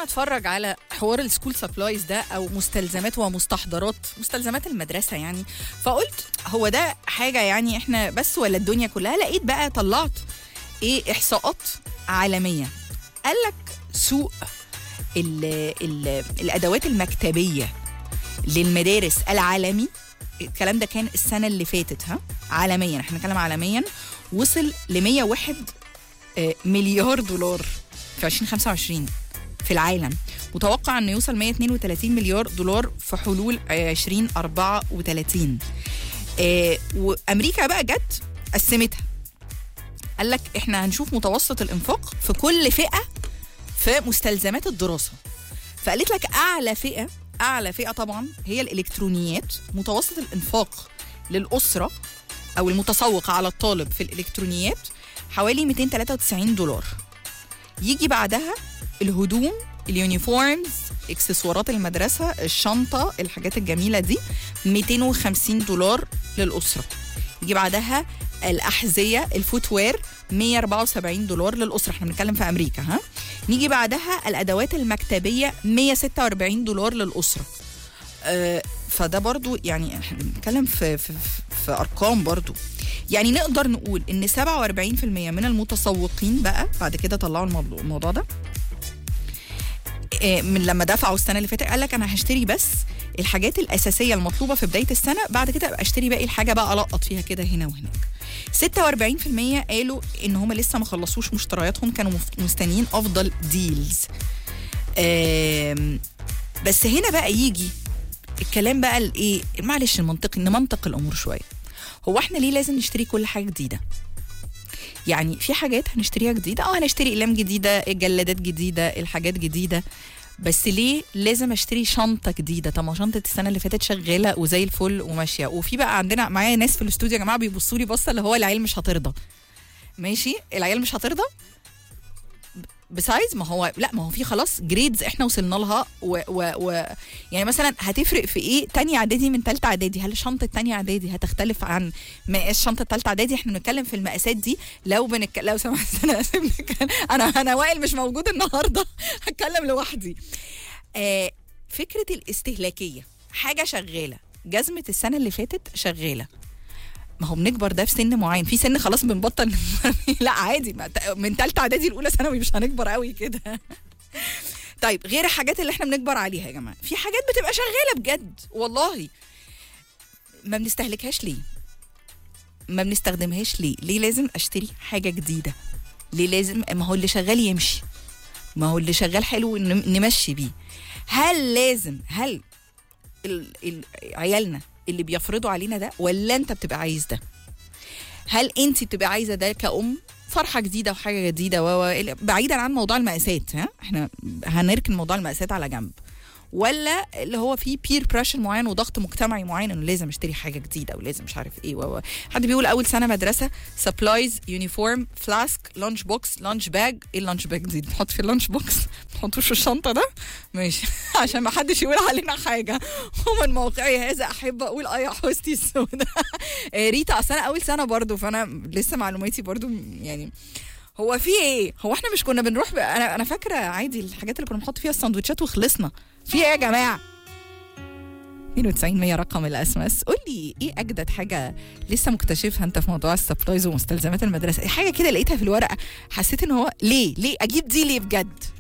اتفرج على حوار السكول سبلايز ده او مستلزمات ومستحضرات مستلزمات المدرسه يعني فقلت هو ده حاجه يعني احنا بس ولا الدنيا كلها لقيت بقى طلعت ايه احصاءات عالميه قال لك سوق ال ال الادوات المكتبيه للمدارس العالمي الكلام ده كان السنه اللي فاتت ها عالميا احنا بنتكلم عالميا وصل ل 101 آه، مليار دولار في 2025 في العالم متوقع انه يوصل 132 مليار دولار في حلول آه، 2034 آه، وامريكا بقى جت قسمتها قال لك احنا هنشوف متوسط الانفاق في كل فئه في مستلزمات الدراسه فقالت لك اعلى فئه اعلى فئه طبعا هي الالكترونيات متوسط الانفاق للاسره او المتسوق على الطالب في الالكترونيات حوالي 293 دولار يجي بعدها الهدوم اليونيفورمز اكسسوارات المدرسه الشنطه الحاجات الجميله دي 250 دولار للاسره يجي بعدها الاحذيه الفوتوير 174 دولار للاسره احنا بنتكلم في امريكا ها نيجي بعدها الادوات المكتبيه 146 دولار للاسره آه فده برضو يعني احنا بنتكلم في, في, في, في ارقام برضو يعني نقدر نقول ان 47% من المتسوقين بقى بعد كده طلعوا الموضوع, الموضوع ده آه، من لما دفعوا السنه اللي فاتت قال لك انا هشتري بس الحاجات الاساسيه المطلوبه في بدايه السنه بعد كده ابقى اشتري باقي الحاجه بقى القط فيها كده هنا وهناك 46% قالوا ان هم لسه ما خلصوش مشترياتهم كانوا مف- مستنيين افضل ديلز آم، بس هنا بقى يجي الكلام بقى الايه معلش المنطقي نمنطق الامور شويه هو احنا ليه لازم نشتري كل حاجه جديده يعني في حاجات هنشتريها جديده اه هنشتري اقلام جديده جلادات جديده الحاجات جديده بس ليه لازم اشتري شنطه جديده طب ما شنطه السنه اللي فاتت شغاله وزي الفل وماشيه وفي بقى عندنا معايا ناس في الاستوديو يا جماعه بيبصوا لي بصه اللي هو العيال مش هترضى ماشي العيال مش هترضى بسايز ما هو لا ما هو في خلاص جريدز احنا وصلنا لها و, و, و يعني مثلا هتفرق في ايه تانية اعدادي من تالتة اعدادي هل شنطه تانية اعدادي هتختلف عن مقاس شنطه تالتة اعدادي احنا بنتكلم في المقاسات دي لو بنك... لو سمحت انا اسف بنتكلم- انا انا وائل مش موجود النهارده هتكلم لوحدي آه فكره الاستهلاكيه حاجه شغاله جزمه السنه اللي فاتت شغاله ما هو بنكبر ده في سن معين في سن خلاص بنبطل نكبر فيه. لا عادي ما ت- من ثالثه اعدادي الاولى ثانوي مش هنكبر قوي كده طيب غير الحاجات اللي احنا بنكبر عليها يا جماعه في حاجات بتبقى شغاله بجد والله ما بنستهلكهاش ليه ما بنستخدمهاش ليه ليه لازم اشتري حاجه جديده ليه لازم ما هو اللي شغال يمشي ما هو اللي شغال حلو نم- نمشي بيه هل لازم هل ال- ال- عيالنا اللي بيفرضوا علينا ده ولا انت بتبقى عايز ده هل انت بتبقى عايزه ده كأم فرحه جديده وحاجه جديده و و- بعيدا عن موضوع المقاسات ها احنا هنركن موضوع المقاسات على جنب ولا اللي هو في بير بريشر معين وضغط مجتمعي معين انه لازم اشتري حاجه جديده ولازم مش عارف ايه و و- حد بيقول اول سنه مدرسه سبلايز يونيفورم فلاسك لانش بوكس لانش باج ايه اللانش باج دي بنحط في اللانش بوكس ما تحطوش في الشنطه ده ماشي عشان ما حدش يقول علينا حاجه ومن موقعي هذا احب اقول اه يا حوستي السوداء آه، ريتا اصل انا اول سنه برضو فانا لسه معلوماتي برضو يعني هو في ايه هو احنا مش كنا بنروح ب... انا انا فاكره عادي الحاجات اللي كنا بنحط فيها السندوتشات وخلصنا في ايه يا جماعه 92 100 رقم الاس ام اس قول لي ايه اجدد حاجه لسه مكتشفها انت في موضوع السبلايز ومستلزمات المدرسه حاجه كده لقيتها في الورقه حسيت ان هو ليه ليه اجيب دي ليه بجد